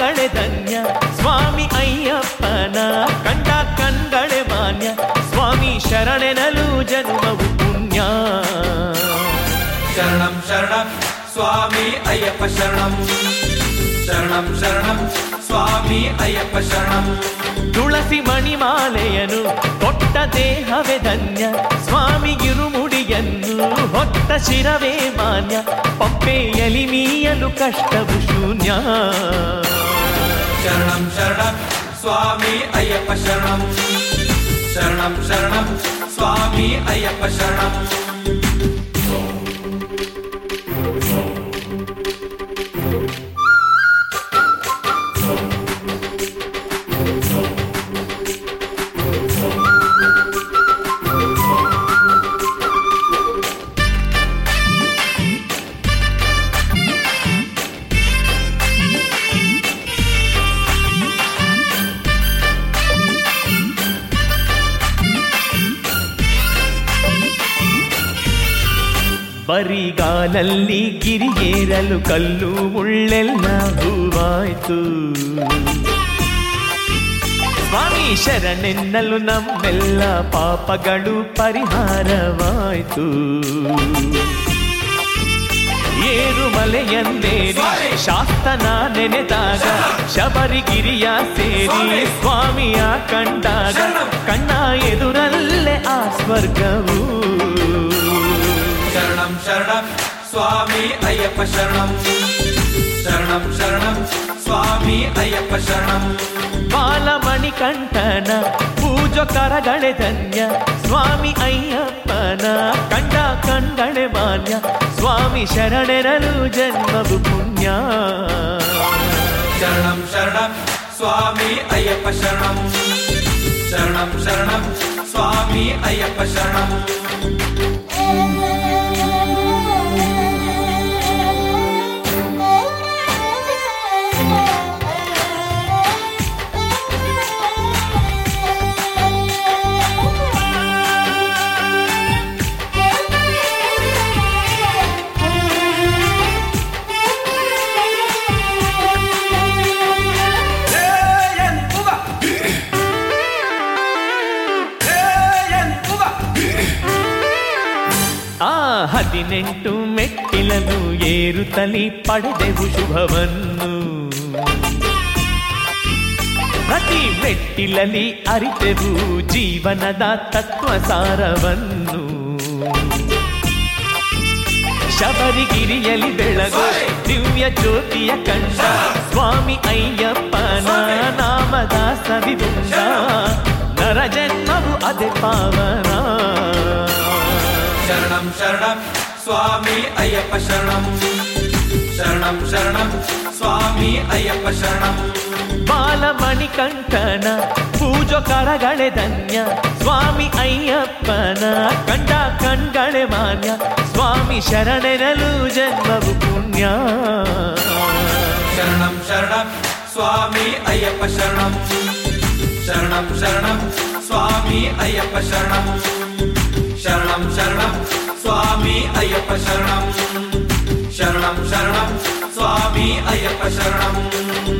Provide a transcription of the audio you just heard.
ಕರಗಳೆ ಧನ್ಯ ಸ್ವಾಮಿ ಅಯ್ಯಪ್ಪನ ಕಂಡ ಕಣ್ಗಳೆ ಮಾನ್ಯ ಸ್ವಾಮಿ ಶರಣೆನಲು ಜನ್ಮವು ಪುಣ್ಯ ಶರಣಂ ಶರಣಂ ಸ್ವಾಮಿ ಅಯ್ಯಪ್ಪ ಶರಣಂ ಶರಣಂ ಶರಣಂ ಸ್ವಾಮಿ ಅಯ್ಯಪ್ಪ ಶರಣಂ ತುಳಸಿ ಮಣಿಮಾಲೆಯನು ಕೊಟ್ಟ ದೇಹವೇ ಧನ್ಯ ಸ್ವಾಮಿ ಗಿರುಮುಡಿಯನ್ನು ಹೊತ್ತ ಶಿರವೇ ಮಾನ್ಯ ಪಂಪೆಯಲಿ ಮೀಯಲು ಕಷ್ಟವು ಶೂನ್ಯ ಶರಣಂ ಶರಣಂ ಸ್ವಾಮಿ ಅಯ್ಯಪ್ಪ ಶರಣಂ ಶರಣಂ ಶರಣಂ ಸ್ವಾಮಿ ಅಯ್ಯಪ್ಪ ಶರಣಂ ಬರಿಗಾಲಲ್ಲಿ ಗಿರಿಯೇರಲು ಕಲ್ಲು ಮುಳ್ಳೆಲ್ಲ ಹೂವಾಯ್ತು ಸ್ವಾಮಿ ಶರಣೆನ್ನಲು ನಮ್ಮೆಲ್ಲ ಪಾಪಗಳು ಪರಿಹಾರವಾಯ್ತು ಏರುಮಲೆಯಂದೇರಿ ಶಾಸ್ತನ ನೆನೆದಾಗ ಶಬರಿಗಿರಿಯ ಸೇರಿ ಸ್ವಾಮಿಯ ಕಂಡಾಗ ಕಣ್ಣ ಎದುರಲ್ಲೇ ಆ ಸ್ವರ್ಗವು ಶರಣಂ ಶರಣಂ ಸ್ವಾಮಿ ಅಯ್ಯಪ್ಪ ಶರಣಂ ಶರಣಂ ಶರಣಂ ಸ್ವಾಮಿ ಅಯ್ಯಪ್ಪ ಶರಣಂ ಬಾಲಮಣಿ ಕಂಠನ ಪೂಜೋ ಕರಗಳೆ ಧನ್ಯ ಸ್ವಾಮಿ ಅಯ್ಯಪ್ಪನ ಕಂಡ ಕಂಡಳೆ ಮಾನ್ಯ ಸ್ವಾಮಿ ಶರಣೆರಲು ಜನ್ಮವು ಪುಣ್ಯ ಶರಣಂ ಶರಣಂ ಸ್ವಾಮಿ ಅಯ್ಯಪ್ಪ ಶರಣಂ ಶರಣಂ ಶರಣಂ ಸ್ವಾಮಿ ಅಯ್ಯಪ್ಪ ಶರಣಂ ಆ ಹದಿನೆಂಟು ಮೆಟ್ಟಿಲನ್ನು ಏರುತ್ತಲಿ ಪಡೆದೆವು ಶುಭವನ್ನು ಪ್ರತಿ ಮೆಟ್ಟಿಲಲ್ಲಿ ಅರಿತೆವು ಜೀವನದ ತತ್ವ ಸಾರವನ್ನು ಶಬರಿಗಿರಿಯಲಿ ಬೆಳಗು ದಿವ್ಯ ಜ್ಯೋತಿಯ ಕಂಡ ಸ್ವಾಮಿ ಅಯ್ಯಪ್ಪನ ನಾಮದ ಸವಿದುಂಡ ನರ ಜನ್ಮವು ಅದೇ ಪಾವನ ಶರಣಂ ಶರಣಂ ಸ್ವಾಮಿ ಅಯ್ಯಪ್ಪ ಶರಣಂ ಶರಣಂ ಶರಣಂ ಸ್ವಾಮಿ ಅಯ್ಯಪ್ಪ ಶರಣಂ ಬಾಲಮಣಿ ಕಂಠನ ಪೂಜೋ ಕರಗಳೆ ಧನ್ಯ ಸ್ವಾಮಿ ಅಯ್ಯಪ್ಪನ ಕಂಡ ಕಣ್ಗಳೆ ಮಾನ್ಯ ಸ್ವಾಮಿ ಶರಣೆರಲು ಜನ್ಮವು ಪುಣ್ಯ ಶರಣಂ ಶರಣಂ ಸ್ವಾಮಿ ಅಯ್ಯಪ್ಪ ಶರಣಂ ಶರಣಂ ಶರಣಂ ಸ್ವಾಮಿ ಅಯ್ಯಪ್ಪ ಶರಣಂ ಶರಣಂ ಶರಣಂ ಸ್ವಾಮಿ ಅಯ್ಯಪ್ಪ ಶರಣಂ ಶರಣಂ ಶರಣಂ ಸ್ವಾಮಿ ಅಯ್ಯಪ್ಪ ಶರಣಂ